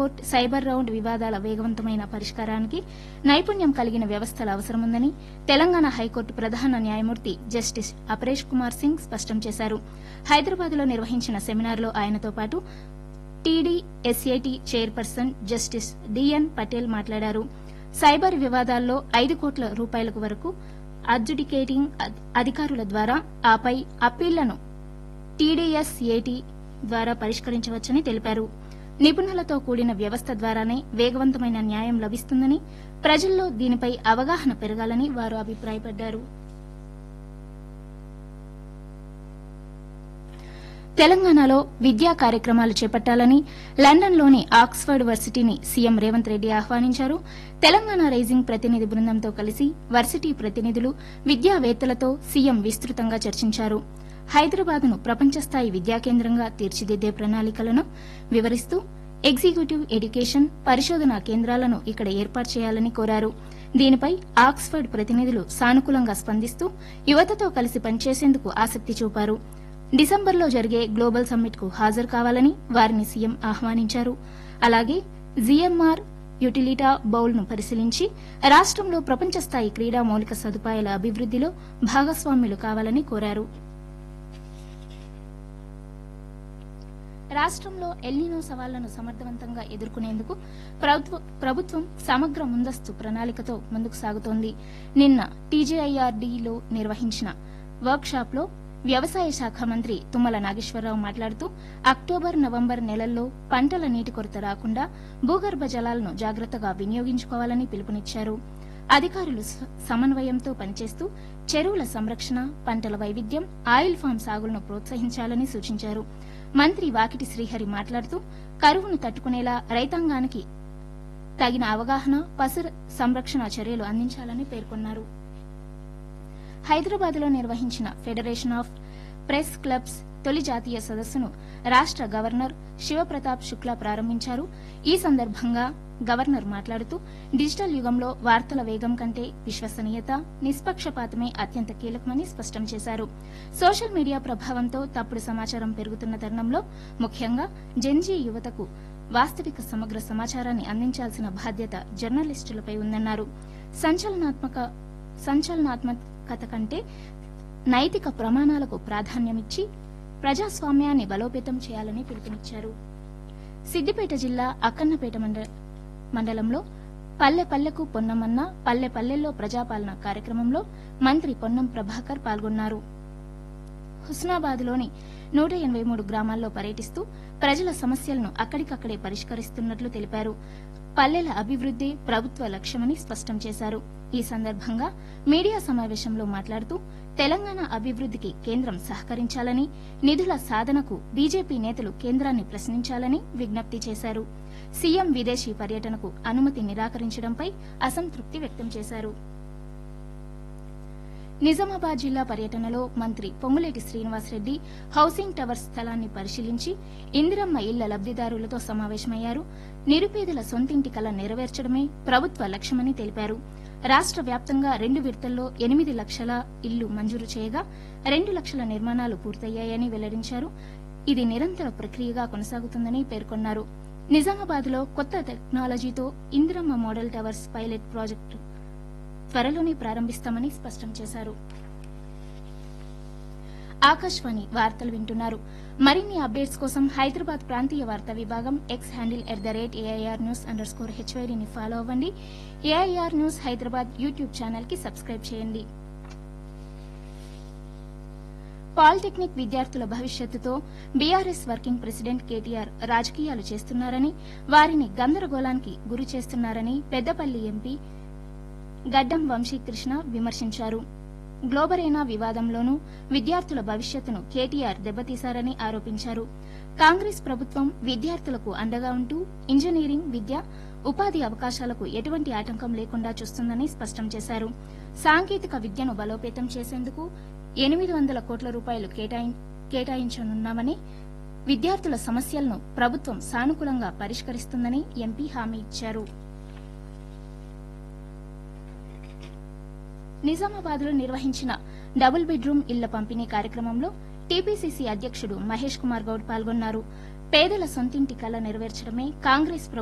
high court cyber round వివాదాల వేగవంతమైన పరిష్కారానికి నైపుణ్యం కలిగిన వ్యవస్థల అవసరముందని తెలంగాణ హైకోర్టు ప్రధాన న్యాయమూర్తి జస్టిస్ అపరేష్ కుమార్ సింగ్ స్పష్టం చేశారు హైదరాబాద్లో నిర్వహించిన సెమినార్లో ఆయనతో పాటు TD SAT chairperson justice D N Patel మాట్లాడారు సైబర్ వివాదాల్లో ఐదు కోట్ల రూపాయలకు వరకు అడ్జుడికేటింగ్ అధ్- అధికారుల ద్వారా ఆపై అప్పీళ్లను టీడీఎస్ఏటీ ద్వారా పరిష్కరించవచ్చని తెలిపారు నిపుణులతో కూడిన వ్యవస్థ ద్వారానే వేగవంతమైన న్యాయం లభిస్తుందని ప్రజల్లో దీనిపై అవగాహన పెరగాలని వారు అభిప్రాయపడ్డారు తెలంగాణలో విద్యా కార్యక్రమాలు చేపట్టాలని లండన్లోని ఆక్స్ఫర్డ్ వర్సిటీని సీఎం రేవంత్ రెడ్డి ఆహ్వానించారు తెలంగాణ రైజింగ్ ప్రతినిధి బృందంతో కలిసి వర్సిటీ ప్రతినిధులు విద్యావేత్తలతో సీఎం విస్తృతంగా చర్చించారు హైదరాబాద్ను ప్రపంచ స్థాయి విద్యా కేంద్రంగా తీర్చిదిద్దే ప్రణాళికలను వివరిస్తూ ఎగ్జిక్యూటివ్ ఎడ్యుకేషన్ పరిశోధనా కేంద్రాలను ఇక్కడ ఏర్పాటు చేయాలని కోరారు దీనిపై ఆక్స్ఫర్డ్ ప్రతినిధులు సానుకూలంగా స్పందిస్తూ యువతతో కలిసి పనిచేసేందుకు ఆసక్తి చూపారు డిసెంబర్లో జరిగే గ్లోబల్ సమ్మిట్ కు హాజరు కావాలని వారిని సీఎం ఆహ్వానించారు అలాగే జీఎంఆర్ యుటిలిటా బౌల్ ను పరిశీలించి రాష్టంలో ప్రపంచ స్థాయి క్రీడా మౌలిక సదుపాయాల అభివృద్దిలో భాగస్వామ్యులు కావాలని కోరారు రాష్టంలో ఎల్నినో సవాళ్లను సమర్థవంతంగా ఎదుర్కొనేందుకు ప్రభుత్వ- ప్రభుత్వం సమగ్ర ముందస్తు ప్రణాళికతో ముందుకు సాగుతోంది నిన్న టీజేఐఆర్డీలో నిర్వహించిన వర్క్షాప్లో వ్యవసాయ శాఖ మంత్రి తుమ్మల నాగేశ్వరరావు మాట్లాడుతూ అక్టోబర్ నవంబర్ నెలల్లో పంటల నీటి కొరత రాకుండా భూగర్భ జలాలను జాగ్రత్తగా వినియోగించుకోవాలని పిలుపునిచ్చారు అధికారులు స- సమన్వయంతో పనిచేస్తూ చెరువుల సంరక్షణ పంటల వైవిధ్యం ఆయిల్ ఫామ్ సాగులను ప్రోత్సహించాలని సూచించారు మంత్రి వాకిటి శ్రీహరి మాట్లాడుతూ కరువును తట్టుకునేలా రైతాంగానికి తగిన అవగాహన పశు సంరక్షణ చర్యలు అందించాలని పేర్కొన్నారు హైదరాబాద్లో నిర్వహించిన ఫెడరేషన్ ఆఫ్ ప్రెస్ క్లబ్స్ తొలి జాతీయ సదస్సును రాష్ట గవర్నర్ శివప్రతాప్ శుక్లా ప్రారంభించారు ఈ సందర్భంగా గవర్నర్ మాట్లాడుతూ డిజిటల్ యుగంలో వార్తల వేగం కంటే విశ్వసనీయత నిష్పక్షపాతమే అత్యంత కీలకమని స్పష్టం చేశారు సోషల్ మీడియా ప్రభావంతో తప్పుడు సమాచారం పెరుగుతున్న తరుణంలో ముఖ్యంగా జెన్జీ యువతకు వాస్తవిక సమగ్ర సమాచారాన్ని అందించాల్సిన బాధ్యత జర్నలిస్టులపై ఉందన్నారు సంచలనాత్మక సంచలనాత్మకత కంటే నైతిక ప్రమాణాలకు ప్రాధాన్యమిచ్చి ప్రజాస్వామ్యాన్ని బలోపేతం చేయాలని పిలుపునిచ్చారు సిద్దిపేట జిల్లా అక్కన్నపేట మండ- మండలంలో పల్లె పల్లెకు పొన్నమన్న పల్లె పల్లెల్లో ప్రజాపాలన కార్యక్రమంలో మంత్రి పొన్నం ప్రభాకర్ పాల్గొన్నారు హుస్నాబాద్లోని నూట ఎనబై మూడు గ్రామాల్లో పర్యటిస్తూ ప్రజల సమస్యలను అక్కడికక్కడే పరిష్కరిస్తున్నట్లు తెలిపారు పల్లెల అభివృద్దే ప్రభుత్వ లక్ష్యమని స్పష్టం చేశారు ఈ సందర్భంగా మీడియా సమావేశంలో మాట్లాడుతూ తెలంగాణ అభివృద్దికి కేంద్రం సహకరించాలని నిధుల సాధనకు బీజేపీ నేతలు కేంద్రాన్ని ప్రశ్నించాలని విజ్ఞప్తి చేశారు సీఎం విదేశీ పర్యటనకు అనుమతి నిరాకరించడంపై అసంతృప్తి వ్యక్తం చేశారు నిజామాబాద్ జిల్లా పర్యటనలో మంత్రి పొంగులేటి శ్రీనివాసరెడ్డి హౌసింగ్ టవర్స్ స్థలాన్ని పరిశీలించి ఇందిరమ్మ ఇళ్ల లబ్దిదారులతో సమావేశమయ్యారు నిరుపేదల సొంతింటి కల నెరవేర్చడమే ప్రభుత్వ లక్ష్యమని తెలిపారు రాష్ట వ్యాప్తంగా రెండు విడతల్లో ఎనిమిది లక్షల ఇళ్లు మంజూరు చేయగా రెండు లక్షల నిర్మాణాలు పూర్తయ్యాయని వెల్లడించారు ఇది నిరంతర ప్రక్రియగా కొనసాగుతుందని పేర్కొన్నారు నిజామాబాద్ లో కొత్త టెక్నాలజీతో Indiramma model towers pilot project త్వరలోనే ప్రారంభిస్తామని స్పష్టం చేశారు ఆకాశవాణి వార్తలు వింటున్నారు మరిన్ని అప్డేట్స్ కోసం హైదరాబాద్ ప్రాంతీయ వార్తా విభాగం X handle at the rate AIR news underscore హెచ్వైడీని ఫాలో అవ్వండి AIR news Hyderabad YouTube channel కి సబ్స్క్రైబ్ చేయండి పాలిటెక్నిక్ విద్యార్థుల భవిష్యత్తుతో బీఆర్ఎస్ వర్కింగ్ ప్రెసిడెంట్ కేటీఆర్ రాజకీయాలు చేస్తున్నారని వారిని గందరగోళానికి గురి చేస్తున్నారని పెద్దపల్లి ఎంపీ గడ్డం వంశీకృష్ణ విమర్శించారు గ్లోబరేనా వివాదంలోనూ విద్యార్థుల భవిష్యత్తును కేటీఆర్ దెబ్బతీశారని ఆరోపించారు కాంగ్రెస్ ప్రభుత్వం విద్యార్థులకు అండగా ఉంటూ ఇంజనీరింగ్ విద్య ఉపాధి అవకాశాలకు ఎటువంటి ఆటంకం లేకుండా చూస్తుందని స్పష్టం చేశారు సాంకేతిక విద్యను బలోపేతం చేసేందుకు ఎనిమిది వందల కోట్ల రూపాయలు కేటాయిం- కేటాయించనున్నామని విద్యార్థుల సమస్యలను ప్రభుత్వం సానుకూలంగా పరిష్కరిస్తుందని ఎంపీ హామీ ఇచ్చారు నిజామాబాద్ లో నిర్వహించిన డబుల్ బెడ్రూమ్ ఇళ్ల పంపిణీ కార్యక్రమంలో టీపీసీసీ అధ్యక్షుడు మహేష్ కుమార్ గౌడ్ పాల్గొన్నారు పేదల సొంతింటి కల నెరవేర్చడమే కాంగ్రెస్